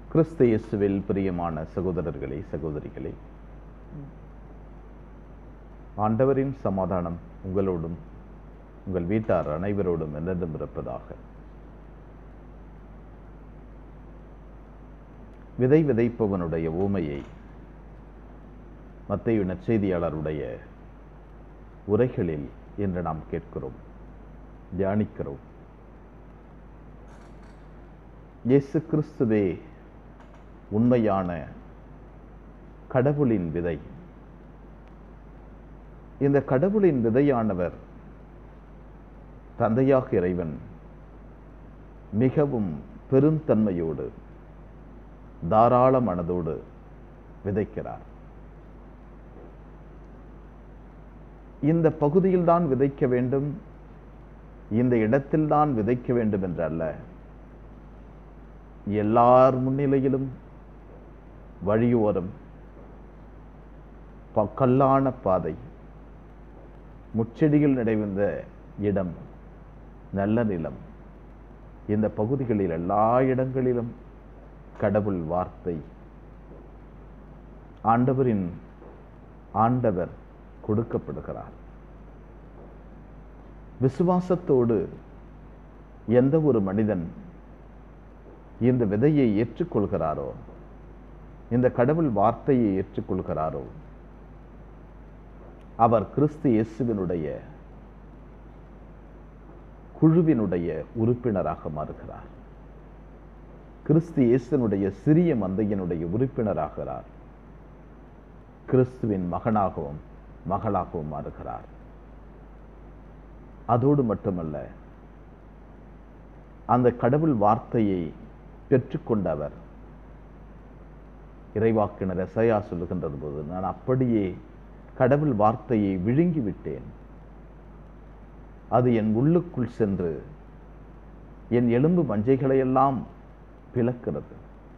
கிறிஸ்து இயேசுவில் பிரியமான சகோதரர்களே சகோதரிகளே ஆண்டவரின் சமாதானம் உங்களோடும் உங்கள் வீட்டார் அனைவரோடும் என்னென்றும் இருப்பதாக விதை விதைப்பவனுடைய ஊமையை மத்திய நற்செய்தியாளருடைய உரைகளில் இன்று நாம் கேட்கிறோம் தியானிக்கிறோம் இயேசு கிறிஸ்துவே உண்மையான கடவுளின் விதை இந்த கடவுளின் விதையானவர் தந்தையாக இறைவன் மிகவும் பெருந்தன்மையோடு தாராள மனதோடு விதைக்கிறார் இந்த பகுதியில்தான் விதைக்க வேண்டும் இந்த இடத்தில்தான் விதைக்க வேண்டும் என்றல்ல எல்லார் முன்னிலையிலும் வழியோரம் ப- கல்லான பாதை முச்செடிகள் நிறைந்த இடம் நல்ல நிலம் இந்த பகுதிகளில் எல்லா இடங்களிலும் கடவுள் வார்த்தை ஆண்டவரின் ஆண்டவர் கொடுக்கப்படுகிறார் விசுவாசத்தோடு எந்த ஒரு மனிதன் இந்த விதையை ஏற்றுக்கொள்கிறாரோ இந்த கடவுள் வார்த்தையை ஏற்றுக்கொள்கிறாரோ அவர் கிறிஸ்து இயேசுவினுடைய குழுவினுடைய உறுப்பினராக மாறுகிறார் கிறிஸ்து இயேசுனுடைய சிறிய மந்தையினுடைய உறுப்பினராகிறார் கிறிஸ்துவின் மகனாகவும் மகளாகவும் மாறுகிறார் அதோடு மட்டுமல்ல அந்த கடவுள் வார்த்தையை பெற்றுக்கொண்ட அவர் இறைவாக்கினர் எசையா சொல்லுகின்றது போது நான் அப்படியே கடவுள் வார்த்தையை விழுங்கி விட்டேன் அது என் உள்ளுக்குள் சென்று என் எலும்பு மஞ்சைகளையெல்லாம் பிளக்கிறது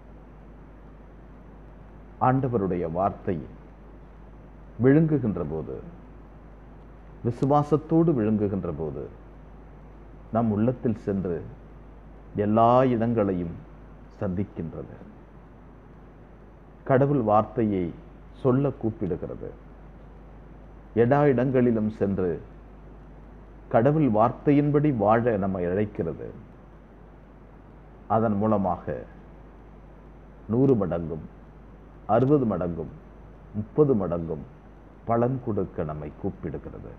ஆண்டவருடைய வார்த்தை விழுங்குகின்ற போது விசுவாசத்தோடு விழுங்குகின்ற போது நம் உள்ளத்தில் சென்று எல்லா இடங்களையும் சந்திக்கின்றது கடவுள் வார்த்தையை சொல்ல கூப்பிடுகிறது எல்லா இடங்களிலும் சென்று கடவுள் வார்த்தையின்படி வாழ நம்மை அழைக்கிறது அதன் மூலமாக நூறு மடங்கும் அறுபது மடங்கும் முப்பது மடங்கும் பலன் கொடுக்க நம்மை கூப்பிடுகிறது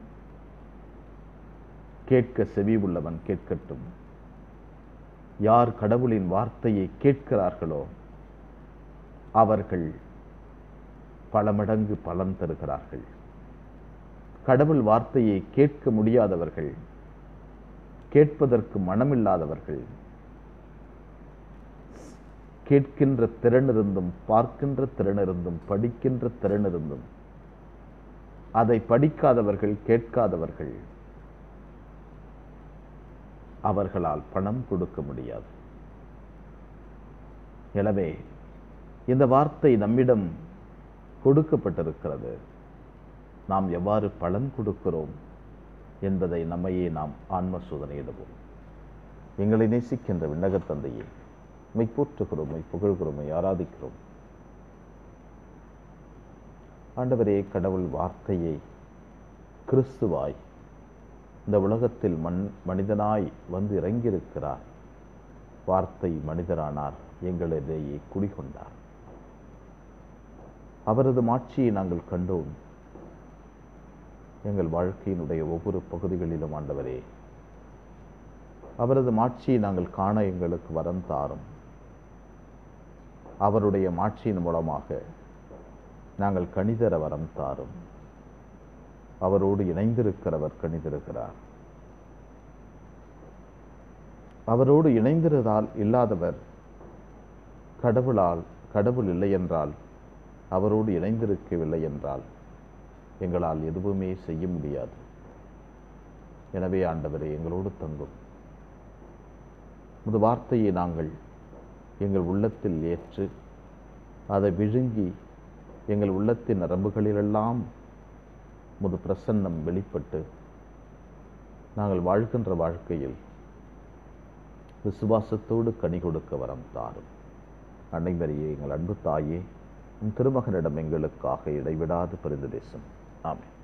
கேட்க செவி உள்ளவன் கேட்கட்டும் யார் கடவுளின் வார்த்தையை கேட்கிறார்களோ அவர்கள் பல மடங்கு பலன் தருகிறார்கள் கடவுள் வார்த்தையை கேட்க முடியாதவர்கள் கேட்பதற்கு மனமில்லாதவர்கள் கேட்கின்ற திறனிருந்தும் பார்க்கின்ற திறனிருந்தும் படிக்கின்ற திறனிருந்தும் அதை படிக்காதவர்கள் கேட்காதவர்கள் அவர்களால் பணம் கொடுக்க முடியாது எனவே இந்த வார்த்தை நம்மிடம் கொடுக்கப்பட்டிருக்கிறது நாம் எவ்வாறு பலன் கொடுக்கிறோம் என்பதை நம்மையே நாம் ஆன்ம சோதனையிடுவோம் எங்களை நேசிக்கின்ற விண்ணகத் தந்தையே மெய் போற்றுகிறோம் மெய் புகழ்கிறோம் மெய் ஆராதிக்கிறோம் ஆண்டவரே கடவுள் வார்த்தையை கிறிஸ்துவாய் இந்த உலகத்தில் மண் மனிதனாய் வந்து இறங்கியிருக்கிறார் வார்த்தை மனிதரானார் எங்களிடையே குடிகொண்டார் அவரது மாட்சியை நாங்கள் கண்டோம் எங்கள் வாழ்க்கையினுடைய ஒவ்வொரு பகுதிகளிலும் ஆண்டவரே அவரது மாட்சியை நாங்கள் காண எங்களுக்கு வரம் தாரும் அவருடைய மாட்சியின் மூலமாக நாங்கள் கணிதர வரம் தாரும் அவரோடு இணைந்திருக்கிறவர் கணிதிருக்கிறார் அவரோடு இணைந்திருந்தால் இல்லாதவர் கடவுளால் கடவுள் இல்லை என்றால் அவரோடு இணைந்திருக்கவில்லை என்றால் எங்களால் எதுவுமே செய்ய முடியாது எனவே ஆண்டவரே எங்களோடு தங்கும் முது வார்த்தையை நாங்கள் எங்கள் உள்ளத்தில் ஏற்று அதை விழுங்கி எங்கள் உள்ளத்தின் நரம்புகளிலெல்லாம் முது பிரசன்னம் வெளிப்பட்டு நாங்கள் வாழ்கின்ற வாழ்க்கையில் விசுவாசத்தோடு கனி கொடுக்க வரம் தாரும் அன்னை மரியே எங்கள் அன்பு தாயே உம் திருமகனிடம் எங்களுக்காக இடைவிடாது பரிந்து பேசும் ஆமென்